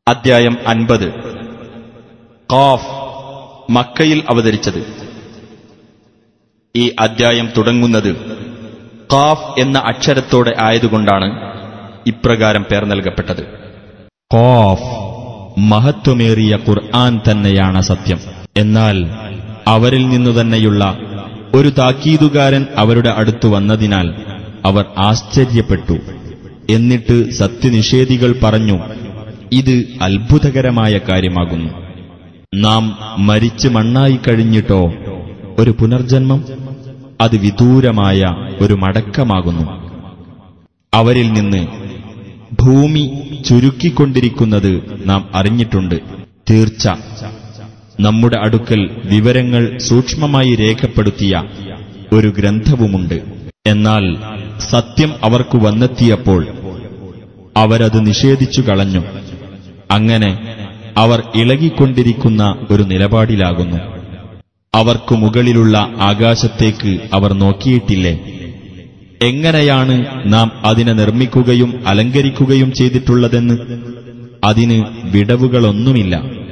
അദ്ധ്യായം അൻപത് ഖാഫ് മക്കയിൽ അവതരിച്ചത് ഈ അദ്ധ്യായം തുടങ്ങുന്നത് ഖാഫ് എന്ന അക്ഷരത്തോടെ ആയതുകൊണ്ടാണ് ഇപ്രകാരം പേർ നൽകപ്പെട്ടത് ഖാഫ് മഹത്വമേറിയ ഖുർആൻ തന്നെയാണ് സത്യം എന്നാൽ അവരിൽ നിന്നു തന്നെയുള്ള ഒരു താക്കീതുകാരൻ അവരുടെ അടുത്തു വന്നതിനാൽ അവർ ആശ്ചര്യപ്പെട്ടു എന്നിട്ട് സത്യനിഷേധികൾ പറഞ്ഞു ഇത് അത്ഭുതകരമായ കാര്യമാകുന്നു നാം മരിച്ച് മണ്ണായി കഴിഞ്ഞിട്ടോ ഒരു പുനർജന്മം അത് വിദൂരമായ ഒരു മടക്കമാകുന്നു അവരിൽ നിന്ന് ഭൂമി ചുരുക്കിക്കൊണ്ടിരിക്കുന്നത് നാം അറിഞ്ഞിട്ടുണ്ട് തീർച്ച നമ്മുടെ അടുക്കൽ വിവരങ്ങൾ സൂക്ഷ്മമായി രേഖപ്പെടുത്തിയ ഒരു ഗ്രന്ഥവുമുണ്ട് എന്നാൽ സത്യം അവർക്കു വന്നെത്തിയപ്പോൾ അവരത് നിഷേധിച്ചു കളഞ്ഞു അങ്ങനെ അവർ ഇളകിക്കൊണ്ടിരിക്കുന്ന ഒരു നിലപാടിലാകുന്നു അവർക്കു മുകളിലുള്ള ആകാശത്തേക്ക് അവർ നോക്കിയിട്ടില്ലേ എങ്ങനെയാണ് നാം അതിനെ നിർമ്മിക്കുകയും അലങ്കരിക്കുകയും ചെയ്തിട്ടുള്ളതെന്ന് അതിന് വിടവുകളൊന്നുമില്ല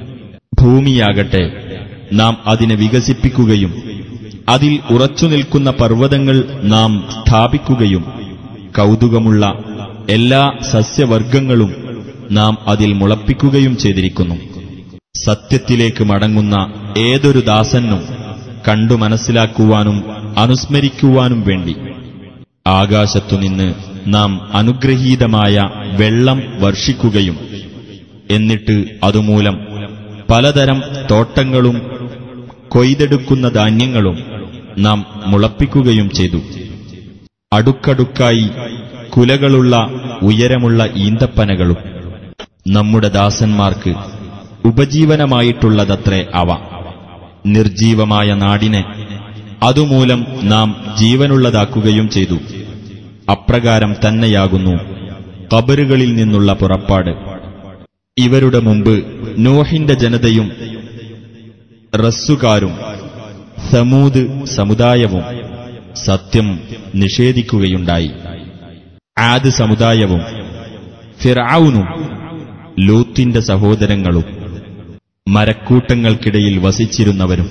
ഭൂമിയാകട്ടെ നാം അതിനെ വികസിപ്പിക്കുകയും അതിൽ ഉറച്ചുനിൽക്കുന്ന പർവ്വതങ്ങൾ നാം സ്ഥാപിക്കുകയും കൗതുകമുള്ള എല്ലാ സസ്യവർഗങ്ങളും നാം അതിൽ മുളപ്പിക്കുകയും ചെയ്തിരിക്കുന്നു സത്യത്തിലേക്ക് മടങ്ങുന്ന ഏതൊരു ദാസനും കണ്ടു മനസ്സിലാക്കുവാനും അനുസ്മരിക്കുവാനും വേണ്ടി ആകാശത്തുനിന്ന് നാം അനുഗ്രഹീതമായ വെള്ളം വർഷിക്കുകയും എന്നിട്ട് അതുമൂലം പലതരം തോട്ടങ്ങളും കൊയ്തെടുക്കുന്ന ധാന്യങ്ങളും നാം മുളപ്പിക്കുകയും ചെയ്തു അടുക്കടുക്കായി കുലകളുള്ള ഉയരമുള്ള ഈന്തപ്പനകളും നമ്മുടെ ദാസന്മാർക്ക് ഉപജീവനമായിട്ടുള്ളതത്രേ അവ നിർജീവമായ നാടിനെ അതുമൂലം നാം ജീവനുള്ളതാക്കുകയും ചെയ്തു അപ്രകാരം തന്നെയാകുന്നു കബറുകളിൽ നിന്നുള്ള പുറപ്പാട് ഇവരുടെ മുമ്പ് നോഹിന്റെ ജനതയും റസ്സുകാരും സമൂത് സമുദായവും സത്യം നിഷേധിക്കുകയുണ്ടായി ആദ് സമുദായവും ഫിറൌനും ലൂത്തിന്റെ സഹോദരങ്ങളും മരക്കൂട്ടങ്ങൾക്കിടയിൽ വസിച്ചിരുന്നവരും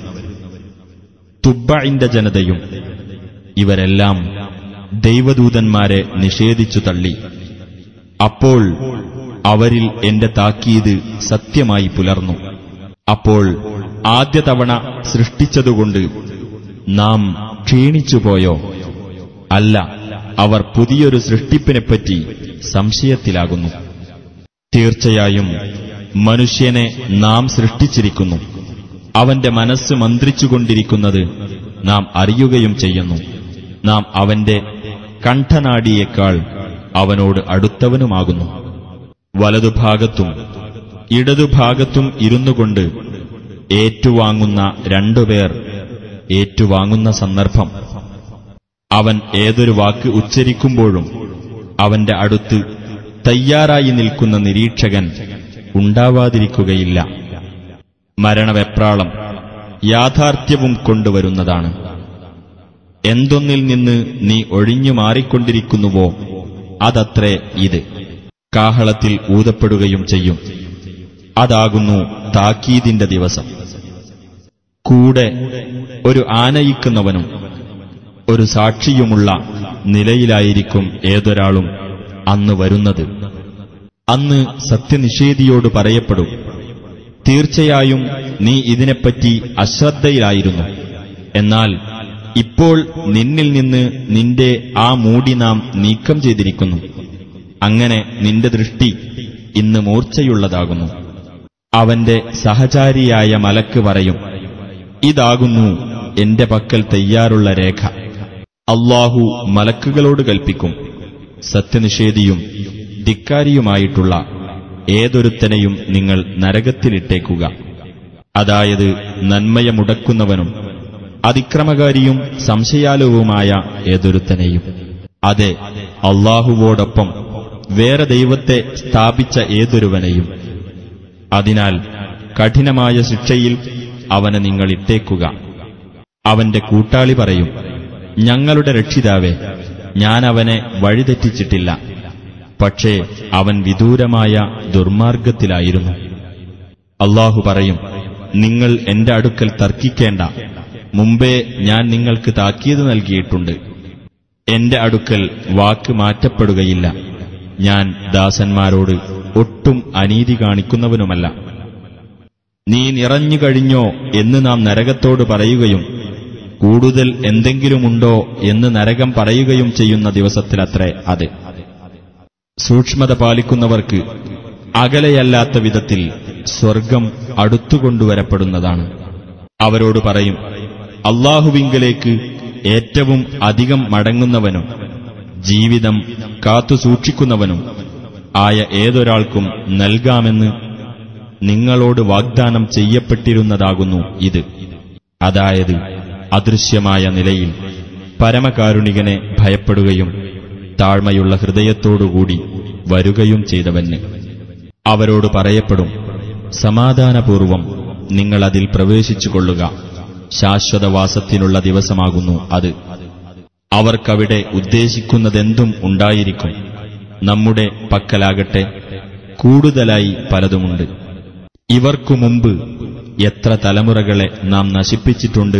തുബ്ബഇന്റെ ജനതയും ഇവരെല്ലാം ദൈവദൂതന്മാരെ നിഷേധിച്ചു തള്ളി അപ്പോൾ അവരിൽ എന്റെ താക്കീത് സത്യമായി പുലർന്നു അപ്പോൾ ആദ്യ തവണ സൃഷ്ടിച്ചതുകൊണ്ട് നാം ക്ഷീണിച്ചുപോയോ അല്ല അവർ പുതിയൊരു സൃഷ്ടിപ്പിനെപ്പറ്റി സംശയത്തിലാകുന്നു തീർച്ചയായും മനുഷ്യനെ നാം സൃഷ്ടിച്ചിരിക്കുന്നു അവന്റെ മനസ്സ് മന്ത്രിച്ചുകൊണ്ടിരിക്കുന്നത് നാം അറിയുകയും ചെയ്യുന്നു നാം അവന്റെ കണ്ഠനാടിയേക്കാൾ അവനോട് അടുത്തവനുമാകുന്നു വലതുഭാഗത്തും ഇടതുഭാഗത്തും ഇരുന്നുകൊണ്ട് ഏറ്റുവാങ്ങുന്ന രണ്ടുപേർ ഏറ്റുവാങ്ങുന്ന സന്ദർഭം അവൻ ഏതൊരു വാക്ക് ഉച്ചരിക്കുമ്പോഴും അവന്റെ അടുത്ത് തയ്യാറായി നിൽക്കുന്ന നിരീക്ഷകൻ ഉണ്ടാവാതിരിക്കുകയില്ല മരണവെപ്രാളം യാഥാർത്ഥ്യവും കൊണ്ടുവരുന്നതാണ് എന്തൊന്നിൽ നിന്ന് നീ ഒഴിഞ്ഞു മാറിക്കൊണ്ടിരിക്കുന്നുവോ അതത്രേ ഇത് കാഹളത്തിൽ ഊതപ്പെടുകയും ചെയ്യും അതാകുന്നു താക്കീതിന്റെ ദിവസം കൂടെ ഒരു ആനയിക്കുന്നവനും ഒരു സാക്ഷിയുമുള്ള നിലയിലായിരിക്കും ഏതൊരാളും അന്ന് വരുന്നത് അന്ന് സത്യനിഷേധിയോട് പറയപ്പെടും തീർച്ചയായും നീ ഇതിനെപ്പറ്റി അശ്രദ്ധയിലായിരുന്നു എന്നാൽ ഇപ്പോൾ നിന്നിൽ നിന്ന് നിന്റെ ആ മൂടി നാം നീക്കം ചെയ്തിരിക്കുന്നു അങ്ങനെ നിന്റെ ദൃഷ്ടി ഇന്ന് മൂർച്ചയുള്ളതാകുന്നു അവന്റെ സഹചാരിയായ മലക്ക് പറയും ഇതാകുന്നു എന്റെ പക്കൽ തയ്യാറുള്ള രേഖ അള്ളാഹു മലക്കുകളോട് കൽപ്പിക്കും സത്യനിഷേധിയും ധിക്കാരിയുമായിട്ടുള്ള ഏതൊരുത്തനെയും നിങ്ങൾ നരകത്തിലിട്ടേക്കുക അതായത് നന്മയെ മുടക്കുന്നവനും അതിക്രമകാരിയും സംശയാലുവുമായ ഏതൊരുത്തനെയും അതെ അള്ളാഹുവോടൊപ്പം വേറെ ദൈവത്തെ സ്ഥാപിച്ച ഏതൊരുവനെയും അതിനാൽ കഠിനമായ ശിക്ഷയിൽ അവനെ നിങ്ങൾ ഇട്ടേക്കുക അവന്റെ കൂട്ടാളി പറയും ഞങ്ങളുടെ രക്ഷിതാവേ ഞാൻ അവനെ വഴിതെറ്റിച്ചിട്ടില്ല പക്ഷേ അവൻ വിദൂരമായ ദുർമാർഗത്തിലായിരുന്നു അള്ളാഹു പറയും നിങ്ങൾ എന്റെ അടുക്കൽ തർക്കിക്കേണ്ട മുമ്പേ ഞാൻ നിങ്ങൾക്ക് താക്കീത് നൽകിയിട്ടുണ്ട് എന്റെ അടുക്കൽ വാക്ക് മാറ്റപ്പെടുകയില്ല ഞാൻ ദാസന്മാരോട് ഒട്ടും അനീതി കാണിക്കുന്നവനുമല്ല നീ നിറഞ്ഞു കഴിഞ്ഞോ എന്ന് നാം നരകത്തോട് പറയുകയും കൂടുതൽ എന്തെങ്കിലുമുണ്ടോ എന്ന് നരകം പറയുകയും ചെയ്യുന്ന ദിവസത്തിലത്രേ അത് സൂക്ഷ്മത പാലിക്കുന്നവർക്ക് അകലെയല്ലാത്ത വിധത്തിൽ സ്വർഗം അടുത്തുകൊണ്ടുവരപ്പെടുന്നതാണ് അവരോട് പറയും അള്ളാഹുവിങ്കലേക്ക് ഏറ്റവും അധികം മടങ്ങുന്നവനും ജീവിതം കാത്തുസൂക്ഷിക്കുന്നവനും ആയ ഏതൊരാൾക്കും നൽകാമെന്ന് നിങ്ങളോട് വാഗ്ദാനം ചെയ്യപ്പെട്ടിരുന്നതാകുന്നു ഇത് അതായത് അദൃശ്യമായ നിലയിൽ പരമകാരുണികനെ ഭയപ്പെടുകയും താഴ്മയുള്ള ഹൃദയത്തോടുകൂടി വരുകയും ചെയ്തവന് അവരോട് പറയപ്പെടും സമാധാനപൂർവം നിങ്ങൾ അതിൽ പ്രവേശിച്ചുകൊള്ളുക ശാശ്വതവാസത്തിനുള്ള ദിവസമാകുന്നു അത് അവർക്കവിടെ ഉദ്ദേശിക്കുന്നതെന്തും ഉണ്ടായിരിക്കും നമ്മുടെ പക്കലാകട്ടെ കൂടുതലായി പലതുമുണ്ട് ഇവർക്കു മുമ്പ് എത്ര തലമുറകളെ നാം നശിപ്പിച്ചിട്ടുണ്ട്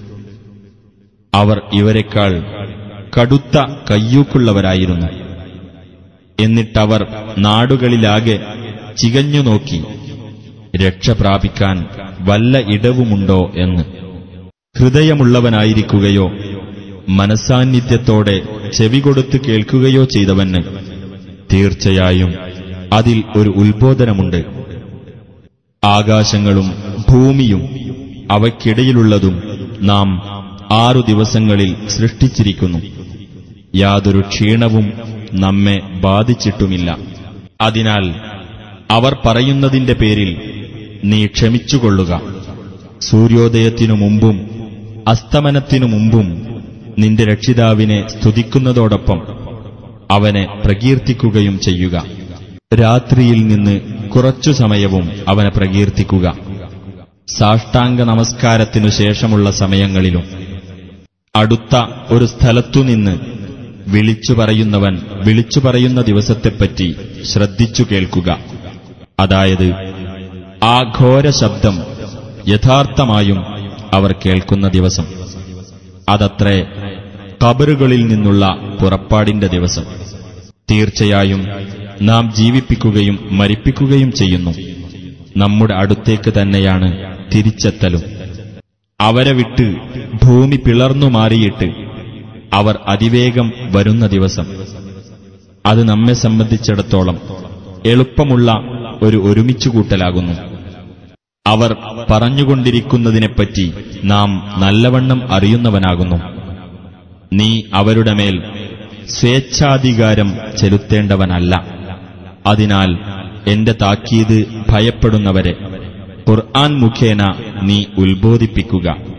അവർ ഇവരെക്കാൾ കടുത്ത കയ്യൂക്കുള്ളവരായിരുന്നു എന്നിട്ടവർ നാടുകളിലാകെ ചികഞ്ഞു നോക്കി രക്ഷ പ്രാപിക്കാൻ വല്ല ഇടവുമുണ്ടോ എന്ന് ഹൃദയമുള്ളവനായിരിക്കുകയോ മനസാന്നിധ്യത്തോടെ ചെവി കൊടുത്ത് കേൾക്കുകയോ ചെയ്തവന് തീർച്ചയായും അതിൽ ഒരു ഉത്ബോധനമുണ്ട് ആകാശങ്ങളും ഭൂമിയും അവയ്ക്കിടയിലുള്ളതും നാം ആറു ദിവസങ്ങളിൽ സൃഷ്ടിച്ചിരിക്കുന്നു യാതൊരു ക്ഷീണവും നമ്മെ ബാധിച്ചിട്ടുമില്ല അതിനാൽ അവർ പറയുന്നതിന്റെ പേരിൽ നീ ക്ഷമിച്ചുകൊള്ളുക സൂര്യോദയത്തിനു മുമ്പും അസ്തമനത്തിനു മുമ്പും നിന്റെ രക്ഷിതാവിനെ സ്തുതിക്കുന്നതോടൊപ്പം അവനെ പ്രകീർത്തിക്കുകയും ചെയ്യുക രാത്രിയിൽ നിന്ന് കുറച്ചു സമയവും അവനെ പ്രകീർത്തിക്കുക സാഷ്ടാംഗ നമസ്കാരത്തിനു ശേഷമുള്ള സമയങ്ങളിലും അടുത്ത ഒരു സ്ഥലത്തുനിന്ന് വിളിച്ചു പറയുന്നവൻ വിളിച്ചു പറയുന്ന ദിവസത്തെപ്പറ്റി ശ്രദ്ധിച്ചു കേൾക്കുക അതായത് ആ ഘോര ശബ്ദം യഥാർത്ഥമായും അവർ കേൾക്കുന്ന ദിവസം അതത്രേ കബറുകളിൽ നിന്നുള്ള പുറപ്പാടിന്റെ ദിവസം തീർച്ചയായും നാം ജീവിപ്പിക്കുകയും മരിപ്പിക്കുകയും ചെയ്യുന്നു നമ്മുടെ അടുത്തേക്ക് തന്നെയാണ് തിരിച്ചെത്തലും അവരെ വിട്ട് ഭൂമി പിളർന്നു മാറിയിട്ട് അവർ അതിവേഗം വരുന്ന ദിവസം അത് നമ്മെ സംബന്ധിച്ചിടത്തോളം എളുപ്പമുള്ള ഒരു ഒരുമിച്ചുകൂട്ടലാകുന്നു അവർ പറഞ്ഞുകൊണ്ടിരിക്കുന്നതിനെപ്പറ്റി നാം നല്ലവണ്ണം അറിയുന്നവനാകുന്നു നീ അവരുടെ മേൽ സ്വേച്ഛാധികാരം ചെലുത്തേണ്ടവനല്ല അതിനാൽ എന്റെ താക്കീത് ഭയപ്പെടുന്നവരെ ഖുർആൻ മുഖേന നീ ഉത്ബോധിപ്പിക്കുക